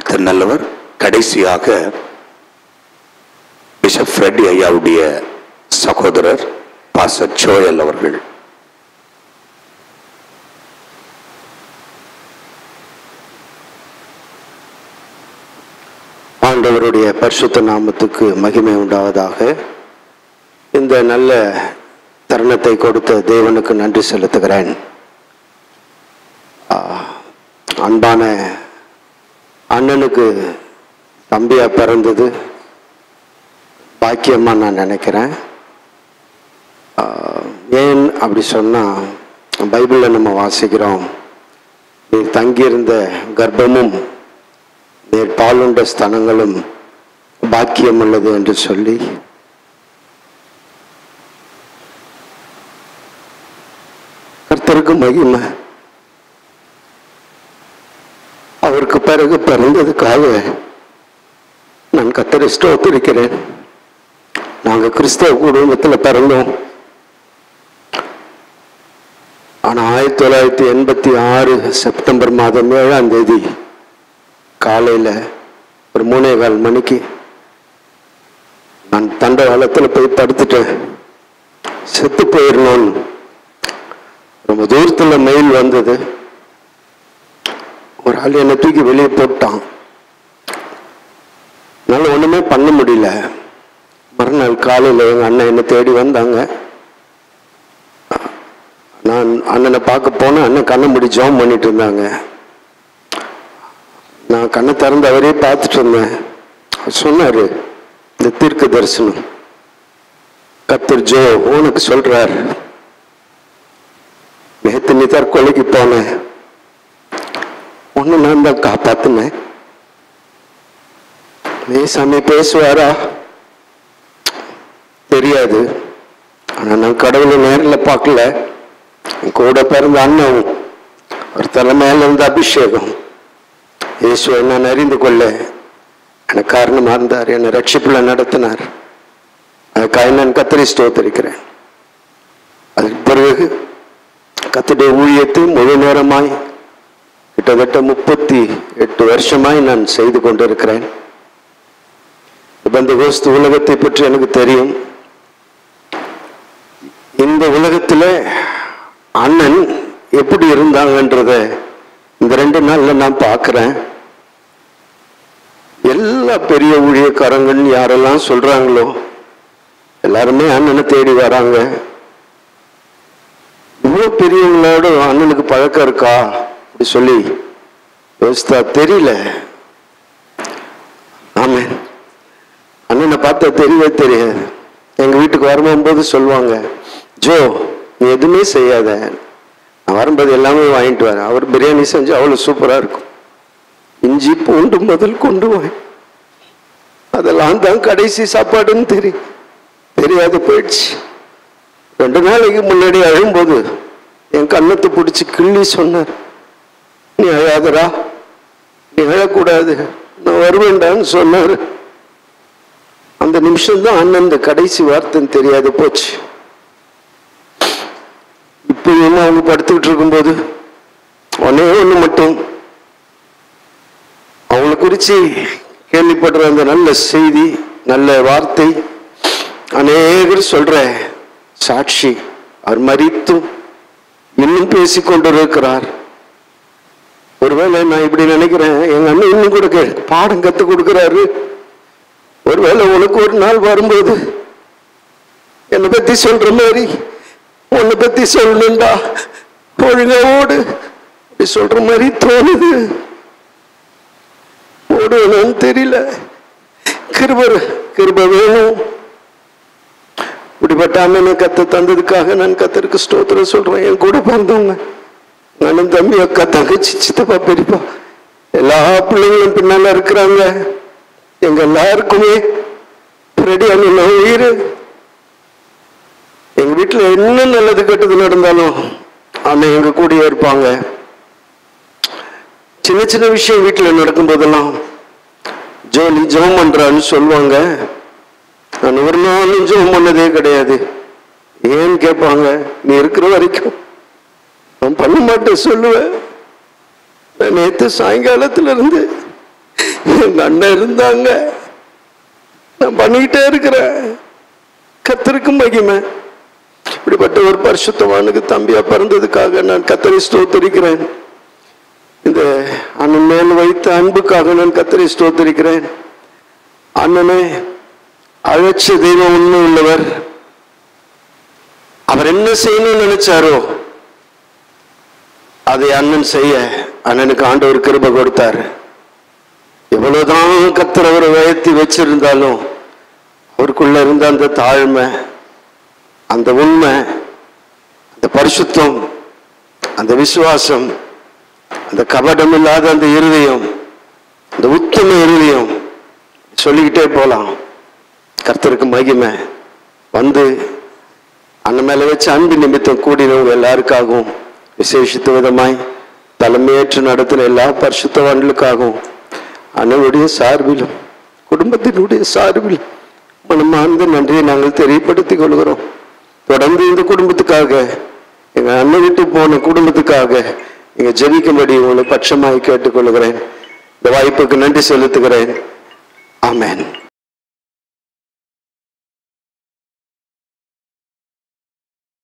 கர்த்தர் நல்லவர் கடைசியாக பிஷப் ஃப்ரெட்டி ஐயாவுடைய சகோதரர் பாச சோயல் அவர்கள் ஆண்டவருடைய பரிசுத்த நாமத்துக்கு மகிமை உண்டாவதாக இந்த நல்ல தருணத்தை கொடுத்த தேவனுக்கு நன்றி செலுத்துகிறேன் ஆ, அன்பான அண்ணனுக்கு தம்பியா பிறந்தது பாக்கியமா நான் நினைக்கிறேன் ஆ, ஏன் அப்படி சொன்னா பைபிளில் நம்ம வாசிக்கிறோம் நீ தங்கியிருந்த கர்ப்பமும் நீர் பாலுண்ட ஸ்தனங்களும் பாக்கியம் உள்ளது என்று சொல்லி கர்த்தருக்கு மகிமை அவருக்கு பிறகு பிறந்ததுக்காக நான் கத்தரை ஸ்தோத்திருக்கிறேன் நாங்க கிறிஸ்தவ குடும்பத்தில் பிறந்தோம் ஆனா ஆயிரத்தி தொள்ளாயிரத்தி எண்பத்தி ஆறு செப்டம்பர் மாதம் ஏழாம் தேதி காலையில ஒரு மூணே கால் மணிக்கு நான் தண்டவாளத்தில் போய் படுத்துட்டேன் செத்து போயிடணும்னு ரொம்ப தூரத்துல மெயில் வந்தது ஒரு ஆள் என்னை தூக்கி வெளியே போட்டான் என்னால் ஒண்ணுமே பண்ண முடியல மறுநாள் காலையில் எங்க அண்ணன் என்னை தேடி வந்தாங்க நான் அண்ணனை பார்க்க போனேன் அண்ணன் கண்ணை முடி ஜாம் பண்ணிட்டு இருந்தாங்க நான் கண்ணை திறந்து அவரே பார்த்துட்டு இருந்தேன் அவர் சொன்னாரு இந்த தீர்க்க தரிசனம் கத்தர் ஜோ உனக்கு சொல்றார் நேத்து நீ தற்கொலைக்கு போனேன் ஒண்ணு நான் தான் காப்பாத்தினேன் சாமி பேசுவாரா தெரியாது ஆனா நான் கடவுளை நேரில் பார்க்கல என் கூட பிறந்த அண்ணன் ஒரு தலைமையில இருந்த அபிஷேகம் இயேசுவை நான் அறிந்து கொள்ள எனக்கு காரணமாக இருந்தார் என்னை ரட்சிப்புல நடத்தினார் அதுக்காக நான் கத்தரி ஸ்தோத்தரிக்கிறேன் அதுக்கு பிறகு கத்துடைய ஊழியத்தை முழு நேரமாய் கிட்டத்தட்ட முப்பத்தி எட்டு வருஷமாய் நான் செய்து கொண்டிருக்கிறேன் இந்த கோஸ்து உலகத்தை பற்றி எனக்கு தெரியும் இந்த உலகத்துல அண்ணன் எப்படி இருந்தாங்கன்றத இந்த ரெண்டு நாள்ல நான் பார்க்கிறேன் எல்லா பெரிய ஊழியக்காரங்கன்னு யாரெல்லாம் சொல்றாங்களோ எல்லாருமே அண்ணனை தேடி வராங்க இவ்வளவு பெரியவங்களோட அண்ணனுக்கு பழக்கம் இருக்கா அப்படி சொல்லி யோசித்தா தெரியல ஆமே அண்ணனை பார்த்தா தெரியவே தெரியாது எங்க வீட்டுக்கு வரும்போது சொல்லுவாங்க ஜோ நீ எதுவுமே செய்யாத நான் வரும்போது எல்லாமே வாங்கிட்டு வரேன் அவர் பிரியாணி செஞ்சு அவ்வளவு சூப்பரா இருக்கும் இஞ்சி பூண்டு முதல் கொண்டு வாங்க அதெல்லாம் தான் கடைசி சாப்பாடுன்னு தெரியும் தெரியாது போயிடுச்சு ரெண்டு நாளைக்கு முன்னாடி அழும்போது என் கண்ணத்தை பிடிச்சி கிள்ளி சொன்னார் நீ அழாதரா நீ அழக்கூடாது நான் வருவேண்டான்னு சொன்னார் அந்த நிமிஷம் தான் அண்ணன் இந்த கடைசி வார்த்தைன்னு தெரியாது போச்சு இப்பயும் அவங்க படுத்துக்கிட்டு இருக்கும்போது ஒன்னே ஒண்ணு மட்டும் அவங்கள குறிச்சு கேள்விப்படுற அந்த நல்ல செய்தி நல்ல வார்த்தை அநேகர் சொல்ற சாட்சி அவர் மறித்தும் இன்னும் பேசிக் கொண்டிருக்கிறார் ஒருவேளை நான் இப்படி நினைக்கிறேன் எங்க அண்ணன் இன்னும் கூட கே- பாடம் கத்து கொடுக்கிறாரு ஒருவேளை உனக்கு ஒரு நாள் வரும்போது என்னை பத்தி சொல்ற மாதிரி உன்னை பத்தி சொல்லணும்டா ஒழுங்கா ஓடு அப்படி சொல்ற மாதிரி தோணுது ஓடுவேன்னு தெரியல கிருபர் கிருப வேணும் இப்படிப்பட்ட அண்ணனை கத்த தந்ததுக்காக நான் கத்தருக்கு ஸ்தோத்திரம் சொல்றேன் என் கூட பிறந்தவங்க நானும் தம்பி அக்கா தங்கச்சி சித்தப்பா பெரியப்பா எல்லா பிள்ளைங்களும் பின்னால இருக்கிறாங்க எங்க எல்லாருக்குமே ரெடி அண்ணன் உயிர் எங்க வீட்டுல என்ன நல்லது கெட்டது நடந்தாலும் அண்ணன் எங்க கூடயே இருப்பாங்க சின்ன சின்ன விஷயம் வீட்டுல நடக்கும் போதெல்லாம் ஜோலி ஜெபம் பண்றான்னு சொல்லுவாங்க நான் ஒரு நாளும் ஜெபம் பண்ணதே கிடையாது ஏன்னு கேட்பாங்க நீ இருக்கிற வரைக்கும் நான் பண்ண மாட்டேன் சொல்லுவேன் நான் நேத்து சாயங்காலத்துல இருந்து எங்க அண்ணன் இருந்தாங்க நான் பண்ணிக்கிட்டே இருக்கிறேன் கத்தருக்கு மகிமை இப்படிப்பட்ட ஒரு பரிசுத்தவானுக்கு தம்பியா பிறந்ததுக்காக நான் கத்தரை ஸ்தோத்தரிக்கிறேன் இந்த அண்ணன் மேல் வைத்த அன்புக்காக நான் கத்தரை ஸ்தோத்தரிக்கிறேன் அண்ணனே அழைச்ச தெய்வம் உண்மை உள்ளவர் அவர் என்ன செய்யணும்னு நினைச்சாரோ அதை அண்ணன் செய்ய அண்ணனுக்கு ஆண்டவர் கிருபை கொடுத்தாரு எவ்வளவுதான் கத்தர் அவரை உயர்த்தி வச்சிருந்தாலும் அவருக்குள்ள இருந்த அந்த தாழ்மை அந்த உண்மை அந்த பரிசுத்தம் அந்த விசுவாசம் அந்த கபடம் இல்லாத அந்த இருதயம் அந்த உத்தம இருதயம் சொல்லிக்கிட்டே போலாம் கர்த்தருக்கு மகிமை வந்து அண்ணன் மேல வச்ச அன்பு நிமித்தம் கூடினவங்க எல்லாருக்காகவும் விசேஷித்த விதமாய் தலைமையேற்று நடத்தின எல்லா பரிசுத்தவான்களுக்காகவும் அண்ணனுடைய சார்பிலும் குடும்பத்தினுடைய சார்பிலும் மனமார்ந்த நன்றியை நாங்கள் தெரியப்படுத்திக் கொள்கிறோம் தொடர்ந்து இந்த குடும்பத்துக்காக எங்க அண்ணன் விட்டு போன குடும்பத்துக்காக எங்க ஜெபிக்கும்படி உங்களை பட்சமாய் கேட்டுக்கொள்கிறேன் இந்த வாய்ப்புக்கு நன்றி செலுத்துகிறேன் ஆமென்